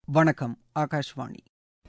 வணக்கம் ஆகாஷ்வாணி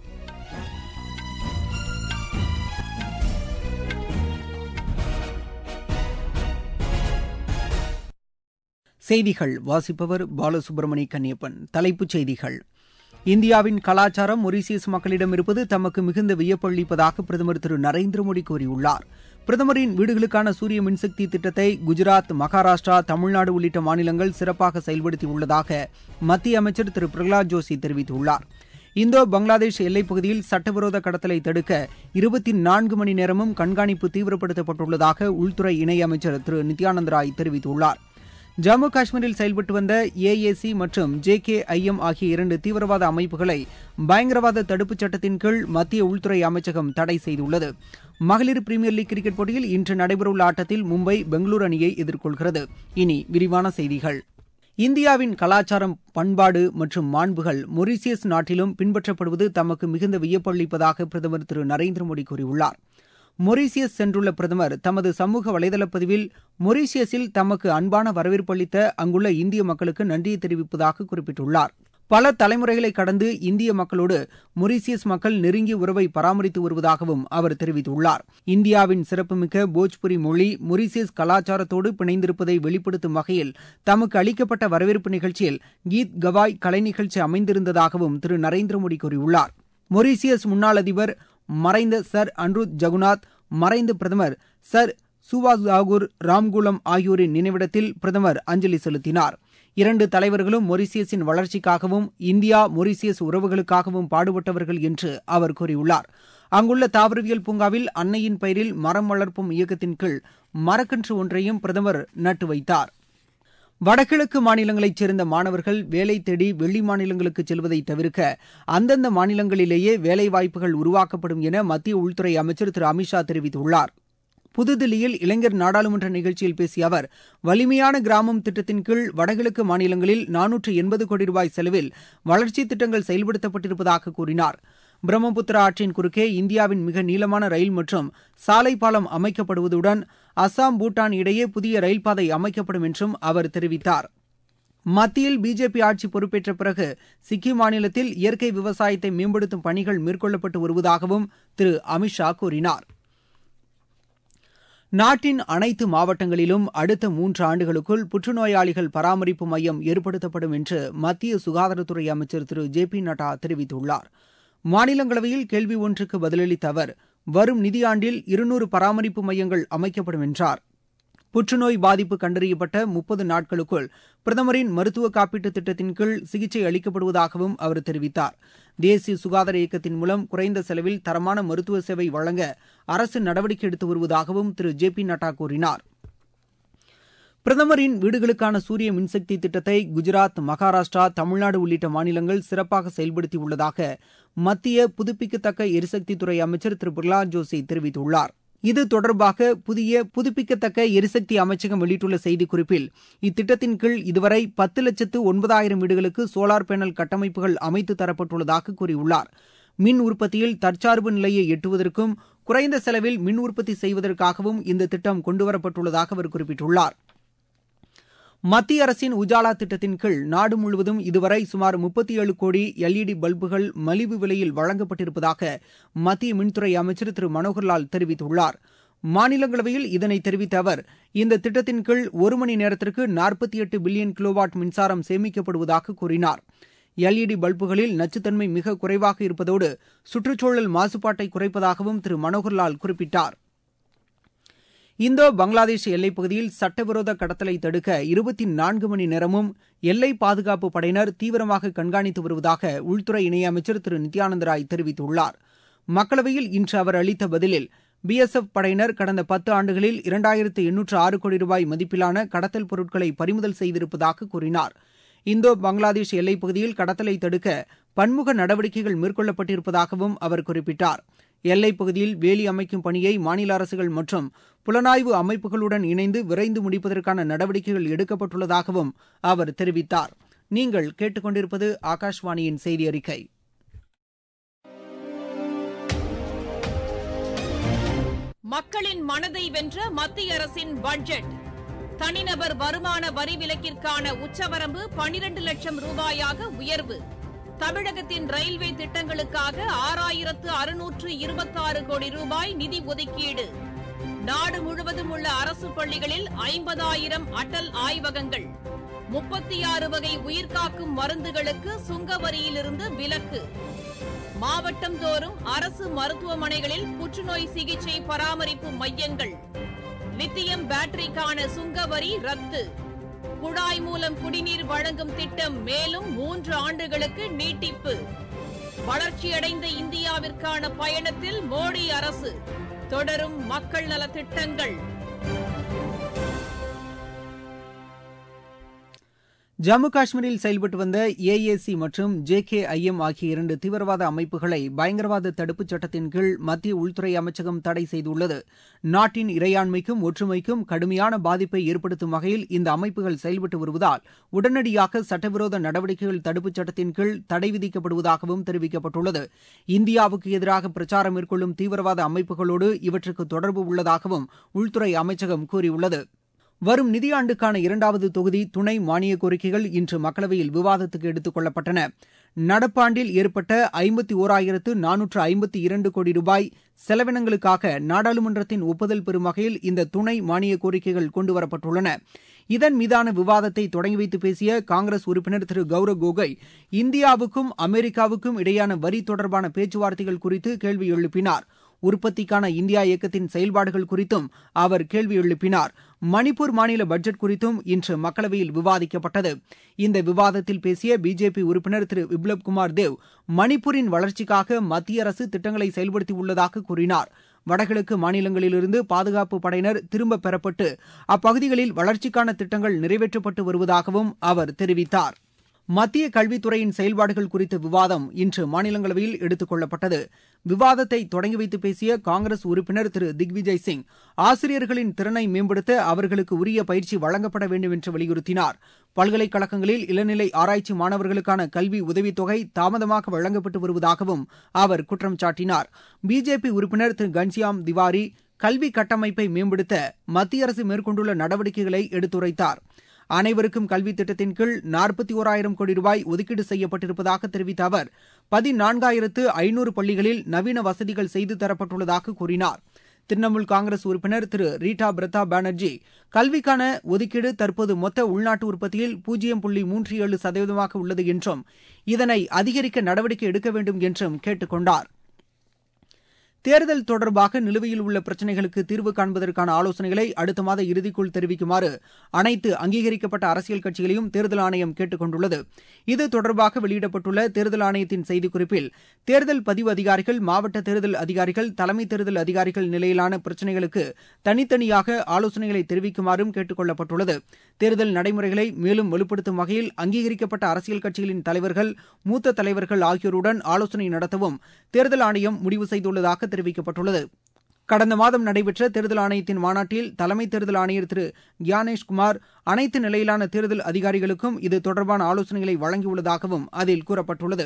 செய்திகள் வாசிப்பவர் பாலசுப்ரமணி கன்னியப்பன் தலைப்புச் செய்திகள் இந்தியாவின் கலாச்சாரம் மொரீசியஸ் மக்களிடம் இருப்பது தமக்கு மிகுந்த வியப்பளிப்பதாக பிரதமர் திரு நரேந்திர மோடி கூறியுள்ளார் பிரதமரின் வீடுகளுக்கான சூரிய மின்சக்தி திட்டத்தை குஜராத் மகாராஷ்டிரா தமிழ்நாடு உள்ளிட்ட மாநிலங்கள் சிறப்பாக செயல்படுத்தியுள்ளதாக மத்திய அமைச்சர் திரு பிரகலாத் ஜோஷி தெரிவித்துள்ளார் இந்தோ பங்களாதேஷ் எல்லைப் பகுதியில் சட்டவிரோத கடத்தலை தடுக்க இருபத்தி நான்கு மணி நேரமும் கண்காணிப்பு தீவிரப்படுத்தப்பட்டுள்ளதாக உள்துறை இணையமைச்சர் திரு நித்யானந்த் ராய் தெரிவித்துள்ளார் ஜம்மு காஷ்மீரில் செயல்பட்டு வந்த ஏஏசி மற்றும் ஜே கே ஐ எம் ஆகிய இரண்டு தீவிரவாத அமைப்புகளை பயங்கரவாத தடுப்புச் சட்டத்தின் கீழ் மத்திய உள்துறை அமைச்சகம் தடை செய்துள்ளது மகளிர் பிரீமியர் லீக் கிரிக்கெட் போட்டியில் இன்று நடைபெறவுள்ள ஆட்டத்தில் மும்பை பெங்களூரு அணியை எதிர்கொள்கிறது இனி விரிவான செய்திகள் இந்தியாவின் கலாச்சாரம் பண்பாடு மற்றும் மாண்புகள் மொரீசியஸ் நாட்டிலும் பின்பற்றப்படுவது தமக்கு மிகுந்த வியப்பளிப்பதாக பிரதமர் திரு நரேந்திர மோடி கூறியுள்ளார் மொரீசியஸ் சென்றுள்ள பிரதமர் தமது சமூக வலைதள பதிவில் மொரீசியஸில் தமக்கு அன்பான வரவேற்பு அளித்த அங்குள்ள இந்திய மக்களுக்கு நன்றியை தெரிவிப்பதாக குறிப்பிட்டுள்ளார் பல தலைமுறைகளை கடந்து இந்திய மக்களோடு மொரீசியஸ் மக்கள் நெருங்கிய உறவை பராமரித்து வருவதாகவும் அவர் தெரிவித்துள்ளார் இந்தியாவின் சிறப்புமிக்க போஜ்புரி மொழி மொரீசியஸ் கலாச்சாரத்தோடு பிணைந்திருப்பதை வெளிப்படுத்தும் வகையில் தமக்கு அளிக்கப்பட்ட வரவேற்பு நிகழ்ச்சியில் கீத் கவாய் கலை நிகழ்ச்சி அமைந்திருந்ததாகவும் திரு நரேந்திர மோடி கூறியுள்ளார் மொரீசியஸ் முன்னாள் அதிபர் மறைந்த சர் அன்ருத் ஜகுநாத் மறைந்த பிரதமர் சர் சுவாசாகூர் ராம்குலம் ஆகியோரின் நினைவிடத்தில் பிரதமர் அஞ்சலி செலுத்தினார் இரண்டு தலைவர்களும் மொரீசியஸின் வளர்ச்சிக்காகவும் இந்தியா மொரீசியஸ் உறவுகளுக்காகவும் பாடுபட்டவர்கள் என்று அவர் கூறியுள்ளார் அங்குள்ள தாவரவியல் பூங்காவில் அன்னையின் பெயரில் மரம் வளர்ப்பும் இயக்கத்தின் கீழ் மரக்கன்று ஒன்றையும் பிரதமர் நட்டு வைத்தார் வடகிழக்கு மாநிலங்களைச் சேர்ந்த மாணவர்கள் வேலை தேடி வெளி மாநிலங்களுக்கு செல்வதை தவிர்க்க அந்தந்த மாநிலங்களிலேயே வேலைவாய்ப்புகள் உருவாக்கப்படும் என மத்திய உள்துறை அமைச்சர் திரு அமித்ஷா தெரிவித்துள்ளார் புதுதில்லியில் இளைஞர் நாடாளுமன்ற நிகழ்ச்சியில் பேசிய அவர் வலிமையான கிராமம் திட்டத்தின் கீழ் வடகிழக்கு மாநிலங்களில் நானூற்று எண்பது கோடி ரூபாய் செலவில் வளர்ச்சித் திட்டங்கள் செயல்படுத்தப்பட்டிருப்பதாக கூறினார் பிரம்மபுத்திரா ஆற்றின் குறுக்கே இந்தியாவின் மிக நீளமான ரயில் மற்றும் சாலை பாலம் அமைக்கப்படுவதுடன் அசாம் பூட்டான் இடையே புதிய ரயில் பாதை அமைக்கப்படும் என்றும் அவர் தெரிவித்தார் மத்தியில் பிஜேபி ஆட்சி பொறுப்பேற்ற பிறகு சிக்கிம் மாநிலத்தில் இயற்கை விவசாயத்தை மேம்படுத்தும் பணிகள் மேற்கொள்ளப்பட்டு வருவதாகவும் திரு அமித்ஷா கூறினார் நாட்டின் அனைத்து மாவட்டங்களிலும் அடுத்த மூன்று ஆண்டுகளுக்குள் புற்றுநோயாளிகள் பராமரிப்பு மையம் ஏற்படுத்தப்படும் என்று மத்திய சுகாதாரத்துறை அமைச்சர் திரு ஜே பி நட்டா தெரிவித்துள்ளார் மாநிலங்களவையில் கேள்வி ஒன்றுக்கு பதிலளித்த அவர் வரும் நிதியாண்டில் இருநூறு பராமரிப்பு மையங்கள் அமைக்கப்படும் என்றார் புற்றுநோய் பாதிப்பு கண்டறியப்பட்ட முப்பது நாட்களுக்குள் பிரதமரின் மருத்துவ காப்பீட்டு திட்டத்தின் கீழ் சிகிச்சை அளிக்கப்படுவதாகவும் அவர் தெரிவித்தார் தேசிய சுகாதார இயக்கத்தின் மூலம் குறைந்த செலவில் தரமான மருத்துவ சேவை வழங்க அரசு நடவடிக்கை எடுத்து வருவதாகவும் திரு ஜே பி நட்டா கூறினார் பிரதமரின் வீடுகளுக்கான சூரிய மின்சக்தி திட்டத்தை குஜராத் மகாராஷ்டிரா தமிழ்நாடு உள்ளிட்ட மாநிலங்கள் சிறப்பாக செயல்படுத்தியுள்ளதாக மத்திய புதுப்பிக்கத்தக்க எரிசக்தித்துறை அமைச்சர் திரு பிரகலாத் ஜோஷி தெரிவித்துள்ளார் இது தொடர்பாக புதிய புதுப்பிக்கத்தக்க எரிசக்தி அமைச்சகம் வெளியிட்டுள்ள செய்திக்குறிப்பில் இத்திட்டத்தின் கீழ் இதுவரை பத்து லட்சத்து ஒன்பதாயிரம் வீடுகளுக்கு சோலார் பேனல் கட்டமைப்புகள் அமைத்து தரப்பட்டுள்ளதாக கூறியுள்ளார் மின் உற்பத்தியில் தற்சார்பு நிலையை எட்டுவதற்கும் குறைந்த செலவில் மின் உற்பத்தி செய்வதற்காகவும் இந்த திட்டம் கொண்டுவரப்பட்டுள்ளதாக அவர் குறிப்பிட்டுள்ளார் மத்திய அரசின் உஜாலா திட்டத்தின் கீழ் நாடு முழுவதும் இதுவரை சுமார் முப்பத்தி ஏழு கோடி எல்இடி பல்புகள் மலிவு விலையில் வழங்கப்பட்டிருப்பதாக மத்திய மின்துறை அமைச்சர் திரு மனோகர்லால் தெரிவித்துள்ளார் மாநிலங்களவையில் இதனை தெரிவித்த அவர் இந்த திட்டத்தின் கீழ் ஒரு மணி நேரத்திற்கு நாற்பத்தி எட்டு பில்லியன் கிலோவாட் மின்சாரம் சேமிக்கப்படுவதாக கூறினார் எல்இடி பல்புகளில் நச்சுத்தன்மை மிக குறைவாக இருப்பதோடு சுற்றுச்சூழல் மாசுபாட்டை குறைப்பதாகவும் திரு மனோகர்லால் குறிப்பிட்டார் இந்தோ பங்களாதேஷ் எல்லைப் பகுதியில் சட்டவிரோத கடத்தலை தடுக்க இருபத்தி நான்கு மணி நேரமும் எல்லை பாதுகாப்பு படையினர் தீவிரமாக கண்காணித்து வருவதாக உள்துறை இணையமைச்சர் திரு நித்யானந்த ராய் தெரிவித்துள்ளார் மக்களவையில் இன்று அவர் அளித்த பதிலில் பிஎஸ்எஃப் படையினர் கடந்த பத்து ஆண்டுகளில் இரண்டாயிரத்து எண்ணூற்று ஆறு கோடி ரூபாய் மதிப்பிலான கடத்தல் பொருட்களை பறிமுதல் செய்திருப்பதாக கூறினார் இந்தோ பங்களாதேஷ் எல்லைப் பகுதியில் கடத்தலை தடுக்க பன்முக நடவடிக்கைகள் மேற்கொள்ளப்பட்டிருப்பதாகவும் அவர் குறிப்பிட்டார் எல்லைப் பகுதியில் வேலி அமைக்கும் பணியை மாநில அரசுகள் மற்றும் புலனாய்வு அமைப்புகளுடன் இணைந்து விரைந்து முடிப்பதற்கான நடவடிக்கைகள் எடுக்கப்பட்டுள்ளதாகவும் அவர் தெரிவித்தார் நீங்கள் கேட்டுக்கொண்டிருப்பது ஆகாஷ்வாணியின் செய்தி அறிக்கை மக்களின் மனதை வென்ற மத்திய அரசின் பட்ஜெட் தனிநபர் வருமான வரி விலக்கிற்கான உச்சவரம்பு பனிரண்டு லட்சம் ரூபாயாக உயர்வு தமிழகத்தின் ரயில்வே திட்டங்களுக்காக ஆறாயிரத்து அறுநூற்று இருபத்தாறு கோடி ரூபாய் நிதி ஒதுக்கீடு நாடு முழுவதும் உள்ள அரசு பள்ளிகளில் ஐம்பதாயிரம் அடல் ஆய்வகங்கள் முப்பத்தி ஆறு வகை உயிர்காக்கும் மருந்துகளுக்கு சுங்க வரியிலிருந்து விலக்கு மாவட்டம் தோறும் அரசு மருத்துவமனைகளில் புற்றுநோய் சிகிச்சை பராமரிப்பு மையங்கள் லித்தியம் பேட்டரிக்கான சுங்க வரி ரத்து குழாய் மூலம் குடிநீர் வழங்கும் திட்டம் மேலும் மூன்று ஆண்டுகளுக்கு நீட்டிப்பு வளர்ச்சியடைந்த இந்தியாவிற்கான பயணத்தில் மோடி அரசு தொடரும் மக்கள் நலத் திட்டங்கள் ஜம்மு காஷ்மீரில் செயல்பட்டு வந்த ஏஏசி மற்றும் ஜே கே ஐ எம் ஆகிய இரண்டு தீவிரவாத அமைப்புகளை பயங்கரவாத தடுப்புச் சட்டத்தின் கீழ் மத்திய உள்துறை அமைச்சகம் தடை செய்துள்ளது நாட்டின் இறையாண்மைக்கும் ஒற்றுமைக்கும் கடுமையான பாதிப்பை ஏற்படுத்தும் வகையில் இந்த அமைப்புகள் செயல்பட்டு வருவதால் உடனடியாக சட்டவிரோத நடவடிக்கைகள் தடுப்புச் சட்டத்தின் கீழ் தடை விதிக்கப்படுவதாகவும் தெரிவிக்கப்பட்டுள்ளது இந்தியாவுக்கு எதிராக பிரச்சாரம் மேற்கொள்ளும் தீவிரவாத அமைப்புகளோடு இவற்றுக்கு தொடர்பு உள்ளதாகவும் உள்துறை அமைச்சகம் கூறியுள்ளது வரும் நிதியாண்டுக்கான இரண்டாவது தொகுதி துணை மானிய கோரிக்கைகள் இன்று மக்களவையில் விவாதத்துக்கு எடுத்துக் கொள்ளப்பட்டன நடப்பாண்டில் ஏற்பட்ட ஐம்பத்தி ஓராயிரத்து நானூற்று ஐம்பத்தி இரண்டு கோடி ரூபாய் செலவினங்களுக்காக நாடாளுமன்றத்தின் ஒப்புதல் பெறும் வகையில் இந்த துணை மானிய கோரிக்கைகள் கொண்டுவரப்பட்டுள்ளன இதன் மீதான விவாதத்தை தொடங்கி வைத்து பேசிய காங்கிரஸ் உறுப்பினர் திரு கௌரவ் கோகோய் இந்தியாவுக்கும் அமெரிக்காவுக்கும் இடையேயான வரி தொடர்பான பேச்சுவார்த்தைகள் குறித்து கேள்வி எழுப்பினார் உற்பத்திக்கான இந்தியா இயக்கத்தின் செயல்பாடுகள் குறித்தும் அவர் கேள்வி எழுப்பினார் மணிப்பூர் மாநில பட்ஜெட் குறித்தும் இன்று மக்களவையில் விவாதிக்கப்பட்டது இந்த விவாதத்தில் பேசிய பிஜேபி உறுப்பினர் திரு விப்ளப் குமார் தேவ் மணிப்பூரின் வளர்ச்சிக்காக மத்திய அரசு திட்டங்களை செயல்படுத்தியுள்ளதாக கூறினார் வடகிழக்கு மாநிலங்களிலிருந்து பாதுகாப்பு படையினர் திரும்பப் பெறப்பட்டு அப்பகுதிகளில் வளர்ச்சிக்கான திட்டங்கள் நிறைவேற்றப்பட்டு வருவதாகவும் அவர் தெரிவித்தார் மத்திய கல்வித்துறையின் செயல்பாடுகள் குறித்த விவாதம் இன்று மாநிலங்களவையில் எடுத்துக் கொள்ளப்பட்டது விவாதத்தை தொடங்கி வைத்து பேசிய காங்கிரஸ் உறுப்பினர் திரு திக்விஜய் சிங் ஆசிரியர்களின் திறனை மேம்படுத்த அவர்களுக்கு உரிய பயிற்சி வழங்கப்பட வேண்டும் என்று வலியுறுத்தினார் பல்கலைக்கழகங்களில் இளநிலை ஆராய்ச்சி மாணவர்களுக்கான கல்வி உதவித்தொகை தாமதமாக வழங்கப்பட்டு வருவதாகவும் அவர் குற்றம் சாட்டினார் பிஜேபி உறுப்பினர் திரு கன்சியாம் திவாரி கல்வி கட்டமைப்பை மேம்படுத்த மத்திய அரசு மேற்கொண்டுள்ள நடவடிக்கைகளை எடுத்துரைத்தார் அனைவருக்கும் கல்வி திட்டத்தின் கீழ் நாற்பத்தி ஓராயிரம் கோடி ரூபாய் ஒதுக்கீடு செய்யப்பட்டிருப்பதாக தெரிவித்த அவர் பதினான்காயிரத்து ஐநூறு பள்ளிகளில் நவீன வசதிகள் செய்து தரப்பட்டுள்ளதாக கூறினார் திரிணாமுல் காங்கிரஸ் உறுப்பினர் திரு ரீட்டா பிரதா பானர்ஜி கல்விக்கான ஒதுக்கீடு தற்போது மொத்த உள்நாட்டு உற்பத்தியில் பூஜ்ஜியம் புள்ளி மூன்று ஏழு சதவீதமாக உள்ளது என்றும் இதனை அதிகரிக்க நடவடிக்கை எடுக்க வேண்டும் என்றும் கேட்டுக் கொண்டார் தேர்தல் தொடர்பாக நிலுவையில் உள்ள பிரச்சினைகளுக்கு தீர்வு காண்பதற்கான ஆலோசனைகளை அடுத்த மாத இறுதிக்குள் தெரிவிக்குமாறு அனைத்து அங்கீகரிக்கப்பட்ட அரசியல் கட்சிகளையும் தேர்தல் ஆணையம் கேட்டுக் கொண்டுள்ளது இது தொடர்பாக வெளியிடப்பட்டுள்ள தேர்தல் ஆணையத்தின் செய்திக்குறிப்பில் தேர்தல் பதிவு அதிகாரிகள் மாவட்ட தேர்தல் அதிகாரிகள் தலைமை தேர்தல் அதிகாரிகள் நிலையிலான பிரச்சினைகளுக்கு தனித்தனியாக ஆலோசனைகளை தெரிவிக்குமாறும் கேட்டுக் கொள்ளப்பட்டுள்ளது தேர்தல் நடைமுறைகளை மேலும் வலுப்படுத்தும் வகையில் அங்கீகரிக்கப்பட்ட அரசியல் கட்சிகளின் தலைவர்கள் மூத்த தலைவர்கள் ஆகியோருடன் ஆலோசனை நடத்தவும் தேர்தல் ஆணையம் முடிவு செய்துள்ளதாக தெரிவிக்கப்பட்டுள்ளது கடந்த மாதம் நடைபெற்ற தேர்தல் ஆணையத்தின் மாநாட்டில் தலைமை தேர்தல் ஆணையர் திரு கியானேஷ் குமார் அனைத்து நிலையிலான தேர்தல் அதிகாரிகளுக்கும் இது தொடர்பான ஆலோசனைகளை வழங்கியுள்ளதாகவும் அதில் கூறப்பட்டுள்ளது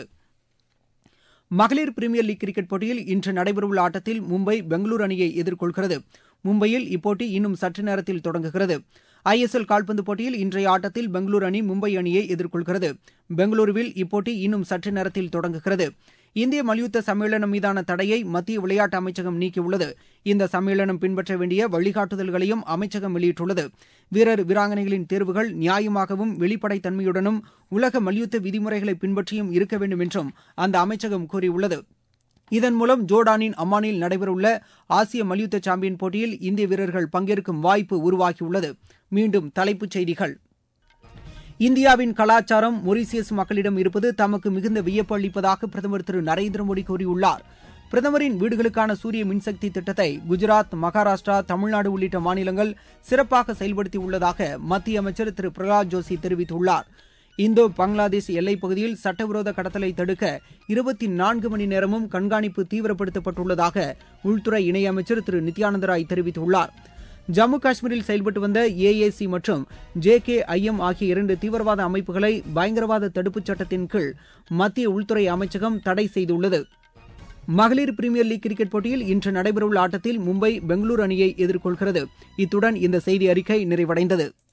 மகளிர் பிரீமியர் லீக் கிரிக்கெட் போட்டியில் இன்று நடைபெறவுள்ள ஆட்டத்தில் மும்பை பெங்களூரு அணியை எதிர்கொள்கிறது மும்பையில் இப்போட்டி இன்னும் சற்று நேரத்தில் தொடங்குகிறது ஐ எஸ் எல் கால்பந்து போட்டியில் இன்றைய ஆட்டத்தில் பெங்களூரு அணி மும்பை அணியை எதிர்கொள்கிறது பெங்களூருவில் இப்போட்டி இன்னும் சற்று நேரத்தில் தொடங்குகிறது இந்திய மல்யுத்த சம்மேளனம் மீதான தடையை மத்திய விளையாட்டு அமைச்சகம் நீக்கியுள்ளது இந்த சம்மேளனம் பின்பற்ற வேண்டிய வழிகாட்டுதல்களையும் அமைச்சகம் வெளியிட்டுள்ளது வீரர் வீராங்கனைகளின் தேர்வுகள் நியாயமாகவும் வெளிப்படைத்தன்மையுடனும் உலக மல்யுத்த விதிமுறைகளை பின்பற்றியும் இருக்க வேண்டும் என்றும் அந்த அமைச்சகம் கூறியுள்ளது இதன் மூலம் ஜோர்டானின் அம்மானில் நடைபெறவுள்ள ஆசிய மல்யுத்த சாம்பியன் போட்டியில் இந்திய வீரர்கள் பங்கேற்கும் வாய்ப்பு உருவாகியுள்ளது மீண்டும் தலைப்புச் செய்திகள் இந்தியாவின் கலாச்சாரம் மொரீசியஸ் மக்களிடம் இருப்பது தமக்கு மிகுந்த வியப்பு அளிப்பதாக பிரதமர் திரு நரேந்திர மோடி கூறியுள்ளார் பிரதமரின் வீடுகளுக்கான சூரிய மின்சக்தி திட்டத்தை குஜராத் மகாராஷ்டிரா தமிழ்நாடு உள்ளிட்ட மாநிலங்கள் சிறப்பாக செயல்படுத்தியுள்ளதாக மத்திய அமைச்சர் திரு பிரகலாத் ஜோஷி தெரிவித்துள்ளார் இந்தோ பங்களாதேஷ் எல்லைப் பகுதியில் சட்டவிரோத கடத்தலை தடுக்க இருபத்தி நான்கு மணி நேரமும் கண்காணிப்பு தீவிரப்படுத்தப்பட்டுள்ளதாக உள்துறை இணையமைச்சர் திரு நித்யானந்த ராய் தெரிவித்துள்ளார் ஜம்மு காஷ்மீரில் செயல்பட்டு வந்த ஏஏசி மற்றும் ஜே கே ஐஎம் ஆகிய இரண்டு தீவிரவாத அமைப்புகளை பயங்கரவாத தடுப்புச் சட்டத்தின் கீழ் மத்திய உள்துறை அமைச்சகம் தடை செய்துள்ளது மகளிர் பிரீமியர் லீக் கிரிக்கெட் போட்டியில் இன்று நடைபெறவுள்ள ஆட்டத்தில் மும்பை பெங்களூரு அணியை எதிர்கொள்கிறது இத்துடன் இந்த செய்தி அறிக்கை நிறைவடைந்தது